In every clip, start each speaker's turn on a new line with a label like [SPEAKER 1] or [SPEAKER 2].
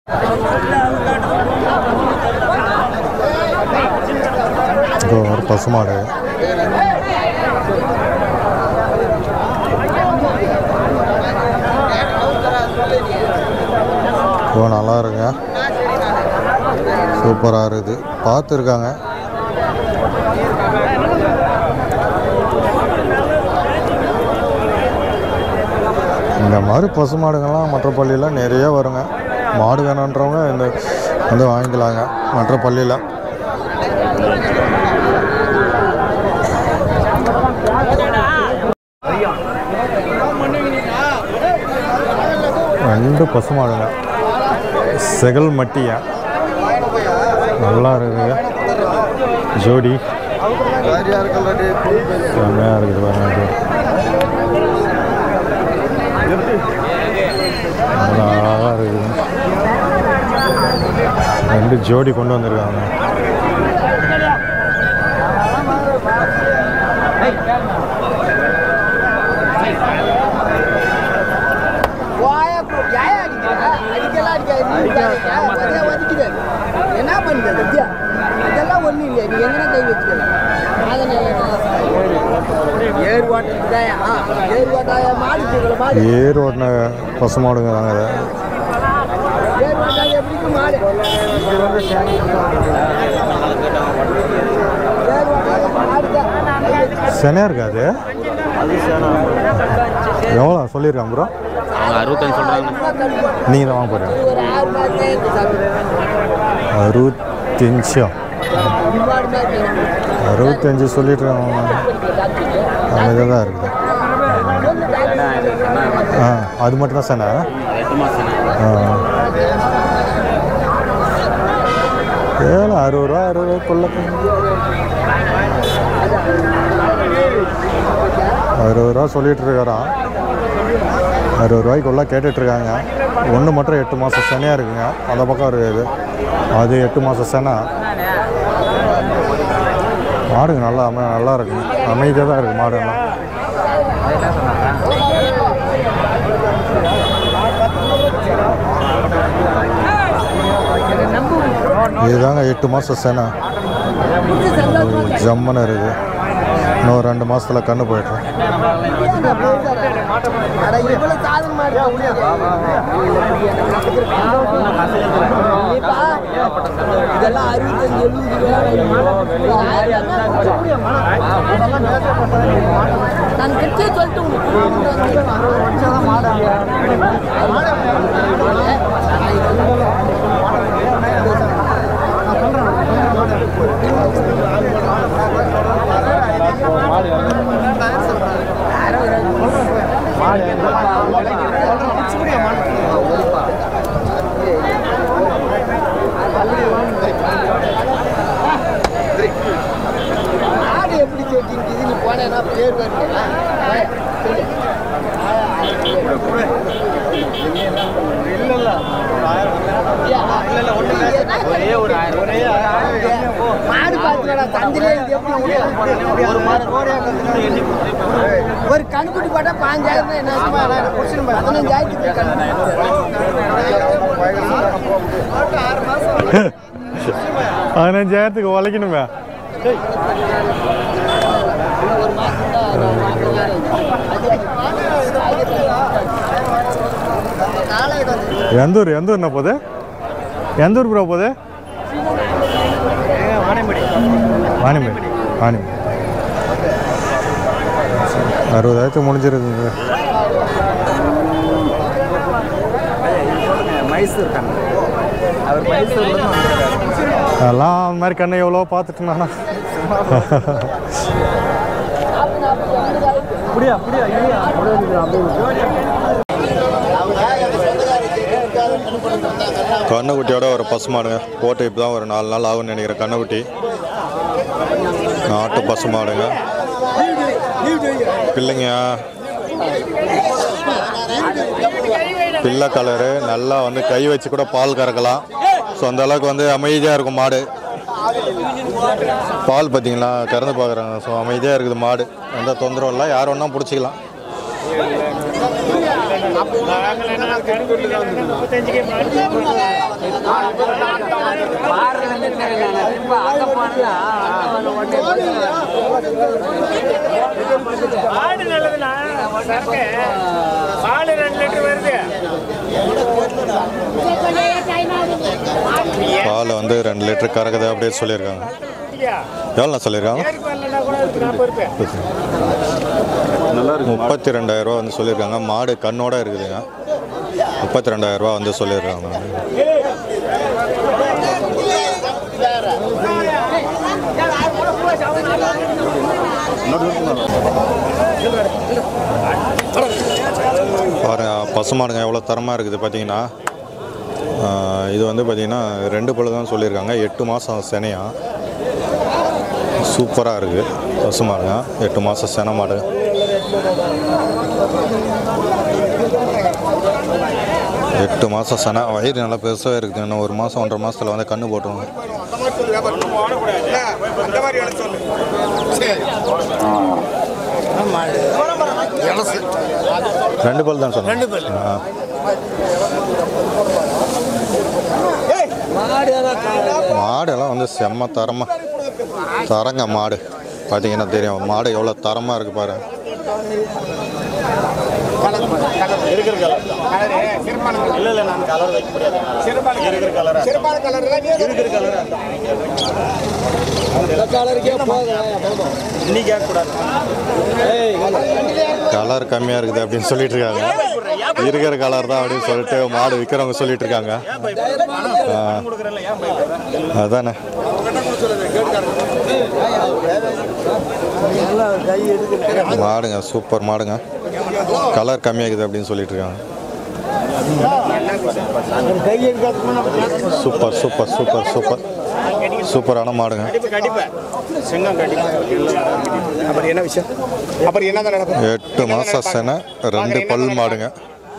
[SPEAKER 1] இது ஒரு பசுமாடு ஓ நல்லா இருக்குங்க சூப்பராக இருக்குது பார்த்துருக்காங்க இந்த மாதிரி பசு மாடுங்கள்லாம் மற்ற பள்ளியில் நிறைய வருங்க மாடு வேணுன்றவங்க இந்த வந்து வாங்கிக்கலாங்க மற்ற பள்ளியில் ரெண்டு பசு மாடுங்க செகல் மட்டியா நல்லா இருக்குங்க ஜோடி செம்மையாக இருக்குது பாருங்க இது. நல்லா அழகாக இருக்குது ரெண்டு ஜோடி கொண்டு வந்திருக்காங்க
[SPEAKER 2] என்ன பண்ணுறது இதெல்லாம் ஒன்றும் இல்லையா நீ எங்கன்னா கை வச்சுக்க ஏறு ஓட்டுதாயா ஏறு ஓட்டாயா மாடு தூக்கல மாடு
[SPEAKER 1] ஏர் ஓட்டின பசு மாடுங்க தாங்க இது
[SPEAKER 2] ஏறு ஓட்டாயா எப்படிக்கு மாடு ஏறு ஓட்டாயா மாடு தான்
[SPEAKER 1] செனையாக இருக்காது எவ்வளோ சொல்லியிருக்காங்க ப்ரோ
[SPEAKER 3] அவங்க அறுபத்தஞ்சு சொல்கிறாங்க
[SPEAKER 1] நீங்கள் தான் வாங்க போகிறீங்க
[SPEAKER 2] ஒரு ஆறு மாதம் இருக்கு சாமி
[SPEAKER 1] அறுபத்தஞ்சா
[SPEAKER 2] மாடு மாதிரி
[SPEAKER 1] அறுபத்தஞ்சு சொல்லிட்டு இருக்காங்க அந்த இதில் தான் இருக்குது ஆ அது மட்டும் தான் செனை
[SPEAKER 3] எட்டு மாதம்
[SPEAKER 1] ஆ ஏழு அறுபது ரூபா அறுபது ரூபாய்க்குள்ள அறுபது ரூபா சொல்லிட்டு இருக்காராம் அறுபது ரூபாய்க்குள்ள கேட்டுட்டு இருக்காங்க ஒன்று மட்டும் எட்டு மாதம் செனையாக இருக்குங்க அந்த பக்கம் இருக்குது அது எட்டு மாதம் செனை மாடுங்க நல்லா அமை நல்லா இருக்குங்க அமைதியாக தான் இருக்குது மாடுங்கள்லாம் இதுதாங்க எட்டு மாதம் செனை ஜம்முன்னு இருக்குது இன்னும் ரெண்டு மாசத்துல கண்ணு போயிடுறேன்
[SPEAKER 2] அட இவ்வளவு சாதனை மாடு இதெல்லாம் அறுபத்தஞ்சு எழுபது நான் கிட்டே சொல்லிட்டு மாடு எப்படி சொல்லிட்டு நீ போனேன்னா பேர் வரல
[SPEAKER 3] ஒரே ஒரு ஆயிரம் ஒரே
[SPEAKER 2] மாடு பார்த்துடா தந்திலே இது எப்படி ஒரு ஒரு கணுக்குட்டி போட்டா பாஞ்சாயிரம் தான் என்ன பதினஞ்சாயிரத்துக்கு
[SPEAKER 1] பதினஞ்சாயிரத்துக்கு உழைக்கணுமே எந்த ஊர் எந்த ஊர்ண்ணா போகுது எந்த ஊர் ப்ரோ போகுது வாணிமேடு வாணிமேடு அறுபதாயிரத்துக்கு முடிஞ்சிருக்குங்க
[SPEAKER 3] மைசூர் கண்ணு அவர் மைசூர்ல
[SPEAKER 1] அதெல்லாம் அந்த மாதிரி கண்ணை எவ்வளோ பார்த்துட்டுனாண்ணா
[SPEAKER 3] அப்படியா அப்படியா
[SPEAKER 1] கண்ணுக்குட்டியோட ஒரு பசுமாடுங்க போட்டு இப்போ தான் ஒரு நாலு நாள் ஆகும்னு நினைக்கிறேன் கண்ணுக்குட்டி நாட்டு பசுமாடுங்க பிள்ளைங்க பிள்ளை கலரு நல்லா வந்து கை வச்சு கூட பால் கறக்கலாம் ஸோ அந்த அளவுக்கு வந்து அமைதியாக இருக்கும் மாடு பால் பார்த்தீங்களா கறந்து பார்க்குறாங்க ஸோ அமைதியாக இருக்குது மாடு எந்த தொந்தரவும் இல்லை யார் வேணா பிடிச்சிக்கலாம்
[SPEAKER 4] ஆடு நல்லதுண்ணா சரக்கு பால் ரெண்டு லிட்டர் வருது
[SPEAKER 1] பால் வந்து ரெண்டு லிட்டர் கறக்குது அப்படியே சொல்லியிருக்காங்க எவ்வளோ சொல்லியிருக்காங்க
[SPEAKER 4] ஏருக்கு வரலன்னா கூட இருக்கு நாற்பது ரூபாய்
[SPEAKER 1] முப்பத்தி ரெண்டாயிரம் ரூபா வந்து சொல்லியிருக்காங்க மாடு கண்ணோட இருக்குதுங்க முப்பத்தி ரெண்டாயிரம் ரூபா வந்து சொல்லியிருக்காங்க பாருங்க பசுமாடுங்க எவ்வளோ தரமாக இருக்குது பார்த்தீங்கன்னா ஆஹ் இது வந்து பார்த்தீங்கன்னா ரெண்டு பல்லு தான் சொல்லியிருக்காங்க எட்டு மாதம் செனையா சூப்பராக இருக்குது பசுமாடுங்க எட்டு மாதம் செனை மாடு எட்டு மாதம் செனை வயிறு நல்லா பெருசாகவே இருக்குது இன்னும் ஒரு மாதம் ஒன்றரை மாதத்தில் வந்து கண்ணு போட்டுருவோம் ரெண்டு பல் தான் சொன்னேன் ரெண்டு பல் மாடெல்லாம் வந்து செம்ம தரமாக தரங்க மாடு பார்த்தீங்கன்னா தெரியும் மாடு எவ்வளோ தரமாக இருக்குது பாரு
[SPEAKER 3] இல்லை இல்லை நான் கலர் வைக்க முடியாது இருக்கிற கலர்
[SPEAKER 2] சிறப்பான கலர்
[SPEAKER 3] இருக்கிற கலர்
[SPEAKER 2] கலருக்கே போதும்
[SPEAKER 3] இன்னைக்கு கேட்கக்கூடாது
[SPEAKER 1] கலர் கம்மியாக இருக்குது அப்படின்னு சொல்லிட்டு இருக்காங்க இருக்கிற கலர் தான் அப்படின்னு சொல்லிட்டு மாடு விற்கிறவங்க சொல்லிட்டு இருக்காங்க ஆ,
[SPEAKER 3] கொடுக்குறேன்ல ஏன் பயப்படுறேன்
[SPEAKER 1] அதானே மாடுங்க சூப்பர் மாடுங்க கலர் கம்மியாகுது அப்படின்னு சொல்லிட்டு இருக்காங்க சூப்பர் சூப்பர் சூப்பர் சூப்பர் சூப்பரான மாடுங்க
[SPEAKER 3] கண்டிப்பா சிங்கம் கண்டிப்பா
[SPEAKER 2] அப்புறம் என்ன விஷயம் அப்புறம் என்ன நடக்கும்
[SPEAKER 1] எட்டு மாதம் செனை ரெண்டு பல் மாடுங்க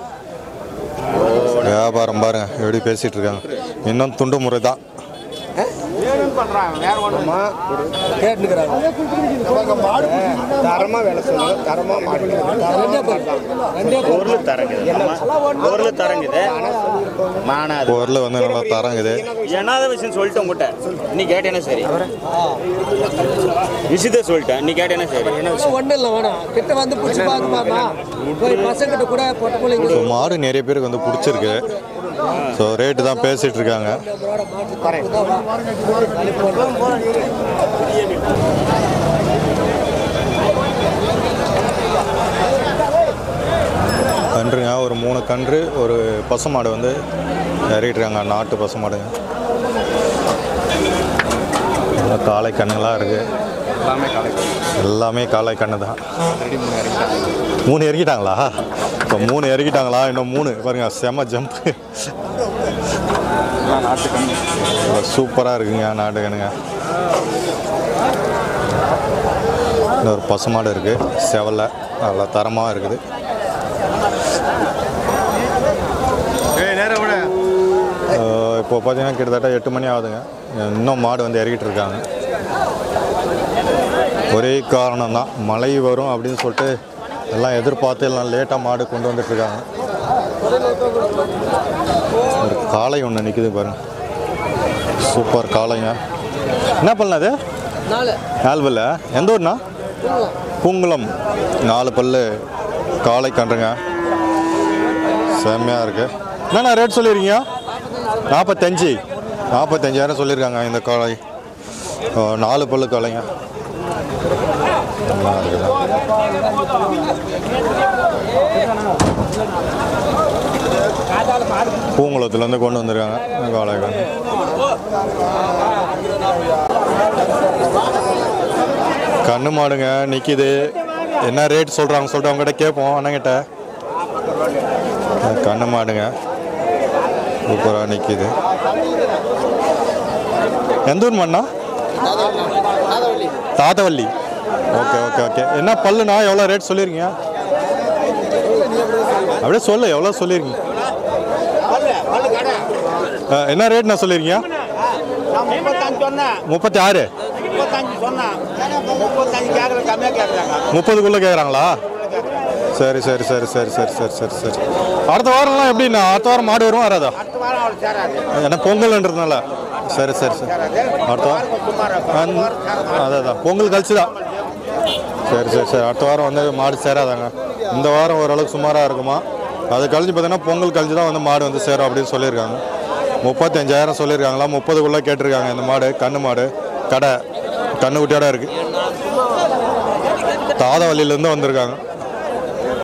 [SPEAKER 1] வியாபாரம் பாருங்க எப்படி பேசிட்டு இருக்காங்க இன்னும் துண்டு முறை தான்
[SPEAKER 3] பண்றான் வேற ஒண்ணுமா
[SPEAKER 2] கேட்டுக்கிறாங்க தரமா வேலை சொல்லுங்க தரமா
[SPEAKER 3] பொருள் தரங்குது பொருள் தரங்குது மானாது
[SPEAKER 1] பொருள் வந்து நல்லா தரங்குது
[SPEAKER 3] என்னாத விஷயம் சொல்லிட்டேன் உங்ககிட்ட நீ கேட்டேன்னா சரி விஷயத்த சொல்லிட்டேன் நீ கேட்டேன்னா சரி
[SPEAKER 2] ஒன்றும் இல்லை வேணாம் கிட்ட வந்து பிடிச்சி பார்க்க போய் பசங்கிட்ட கூட பொட்ட பிள்ளைங்க
[SPEAKER 1] ஸோ மாடு நிறைய பேருக்கு வந்து பிடிச்சிருக்கு ஸோ ரேட்டு தான் பேசிட்டு இருக்காங்க கன்றுங்க ஒரு மூணு கன்று ஒரு பசுமாடு வந்து இறக்கிட்டுருக்காங்க நாட்டு பசுமாடுங்க நல்லா காளை கண்ணுலாம் இருக்குது
[SPEAKER 3] எல்லாமே காலை
[SPEAKER 1] எல்லாமே காளை கண்ணு தான் மூணு இறக்கிட்டாங்களா இப்போ மூணு இறக்கிட்டாங்களா இன்னும் மூணு பாருங்க செம ஜம்ப்
[SPEAKER 3] நாட்டு கண்ணு
[SPEAKER 1] சூப்பராக இருக்குங்க நாட்டு கண்ணுங்க இந்த ஒரு பசுமாடு இருக்குது செவலை நல்லா தரமாக இருக்குது அஹ் இப்போ பார்த்தீங்கன்னா கிட்டத்தட்ட எட்டு மணி ஆகுதுங்க இன்னும் மாடு வந்து இறக்கிட்டு இருக்காங்க ஒரே காரணம் தான் மழை வரும் அப்படின்னு சொல்லிட்டு எல்லாம் எதிர்பார்த்து எல்லாம் லேட்டாக மாடு கொண்டு வந்துட்டுருக்காங்க ஒரு காளை ஒன்று நிற்குது பாருங்க சூப்பர் காளைங்க என்ன பண்ணது
[SPEAKER 2] நாலு
[SPEAKER 1] நாலு பல்லு எந்த ஊர்ண்ணா பூங்குளம் நாலு பல்லு காளை கன்றுங்க செம்மையாக இருக்கு என்னண்ணா ரேட் சொல்லியிருக்கீங்க நாற்பத்தஞ்சு நாற்பத்தஞ்சாயிரம் சொல்லியிருக்காங்க இந்த காளை ஓ, நாலு பல்லு காளைங்க நல்லா இருக்குது பூங்குளத்துலேருந்து கொண்டு வந்திருக்காங்க காளை கன்று கண்ணு மாடுங்க நிற்கிது என்ன ரேட் சொல்கிறாங்க சொல்லிட்டு அவங்ககிட்ட கேட்போம் அண்ணங்கிட்ட கண்ணு மாடுங்க சூப்பராக நிற்கிது எந்த ஊர் மண்ணா தாத்தவள்ளி ஓகே ஓகே ஓகே என்ன பல்லுண்ணா எவ்வளோ ரேட் சொல்லியிருக்கீங்க அப்படியே சொல்லு எவ்வளோ சொல்லியிருக்கீங்க ஆ, என்ன ரேட் நான் சொல்லியிருக்கீங்க
[SPEAKER 3] நான் முப்பத்தஞ்சு சொன்னேன்
[SPEAKER 1] முப்பத்தி ஆறு
[SPEAKER 3] முப்பத்தஞ்சு சொன்னேன் முப்பத்தஞ்சு கேட்கற கம்மியாக கேட்குறாங்க
[SPEAKER 1] முப்பதுக்குள்ளே கேட்குறாங்களா சரி சரி சரி சரி சரி சரி சரி சரி அடுத்த வாரம்லாம் எப்படிண்ணா அடுத்த வாரம் மாடு வரும் வராதா
[SPEAKER 3] அடுத்த வாரம் அவளுக்கு சேராது
[SPEAKER 1] ஏன்னா பொங்கல்ன்றதுனால சரி சரி சரி அடுத்த வாரம் அதான் அதான் பொங்கல் கழிச்சு தான் சரி சரி சரி அடுத்த வாரம் வந்து மாடு சேராதாங்க இந்த வாரம் ஓரளவுக்கு சுமாராக இருக்குமா அது கழிஞ்சு பார்த்தீங்கன்னா பொங்கல் கழிஞ்சு தான் வந்து மாடு வந்து சேரும் அப்படின்னு சொல்லியிருக்காங்க முப்பத்தஞ்சாயிரம் சொல்லியிருக்காங்களா முப்பதுக்குள்ளே கேட்டிருக்காங்க இந்த மாடு கண்ணு மாடு கடை கண்ணு குட்டியோட இருக்குது தாதவள்ளியிலேருந்து வந்திருக்காங்க